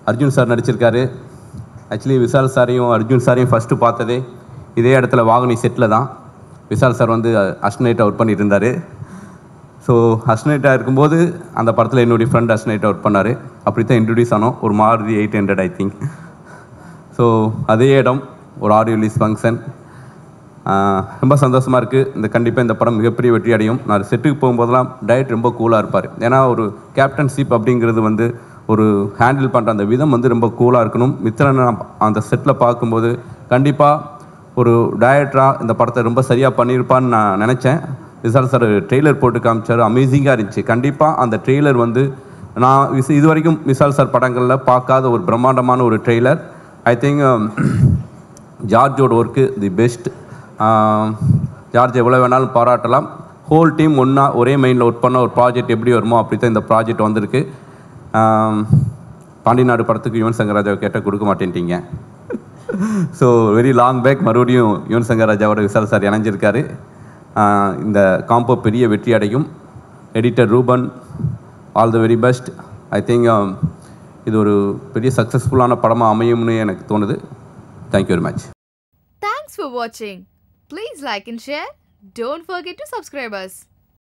Arjun sir நடிச்சிருக்காரு actually Vishal சாரையும் அர்ஜுன் சாரையும் ஃபஸ்ட்டு பார்த்ததே இதே இடத்துல வாகனி செட்டில் தான் விஷால் சார் வந்து அஸ்னைட்டாக ஒர்க் பண்ணிட்டு இருந்தார் ஸோ அஸ்னைட்டாக இருக்கும்போது அந்த படத்தில் என்னுடைய ஃப்ரெண்ட் அஸ்னைட்டாக ஒர்க் பண்ணார் அப்படி தான் இன்ட்ரடியூஸ் ஆனோம் ஒரு Maruti eight hundred I think so அதே இடம் ஒரு ஆடியோ ரிலீஸ் ஃபங்க்ஷன் ரொம்ப சந்தோஷமாக இருக்குது இந்த கண்டிப்பாக இந்த படம் மிகப்பெரிய வெற்றி அடையும் நான் செட்டுக்கு போகும்போதெல்லாம் டயட் ரொம்ப கூலாக இருப்பார் ஏன்னா ஒரு கேப்டன்ஷிப் அப்படிங்கிறது வந்து ஒரு ஹேண்டில் பண்ணுற அந்த விதம் வந்து ரொம்ப கூலாக இருக்கணும் மித்திரன் நான் அந்த செட்டில் பார்க்கும்போது கண்டிப்பாக ஒரு டயட்ராக இந்த படத்தை ரொம்ப சரியாக பண்ணியிருப்பான்னு நான் நினச்சேன் விசால் சார் ட்ரெய்லர் போட்டு காமிச்சார் அமேசிங்காக இருந்துச்சு கண்டிப்பாக அந்த ட்ரெய்லர் வந்து நான் விஸ் இது வரைக்கும் விசால் சார் படங்களில் பார்க்காத ஒரு பிரம்மாண்டமான ஒரு ட்ரெய்லர் ஐ திங்க் ஜார்ஜோட ஒர்க்கு தி பெஸ்ட் ஜார்ஜ் எவ்வளோ வேணாலும் பாராட்டலாம் ஹோல் டீம் ஒன்றா ஒரே மைண்டில் ஒர்க் பண்ண ஒரு ப்ராஜெக்ட் எப்படி வருமோ அப்படி தான் இந்த ப்ராஜெக்ட் வந்திருக்கு ஆம், பாண்டிநாடு படத்துக்கு யுவன் சங்கர் ராஜாவை கேட்டால் கொடுக்க மாட்டேன்ட்டீங்க ஸோ வெரி லாங் பேக் மறுபடியும் யுவன் சங்கர் ராஜாவோட விசால் சார் இணைஞ்சிருக்காரு ஆஹ், இந்த காம்போ பெரிய வெற்றி அடையும் editor Ruben all the very best I think இது ஒரு பெரிய சக்ஸஸ்ஃபுல்லான படமாக அமையும்னு எனக்கு தோணுது thank you very much Thanks for watching. Please like and share. Don't forget to subscribe us.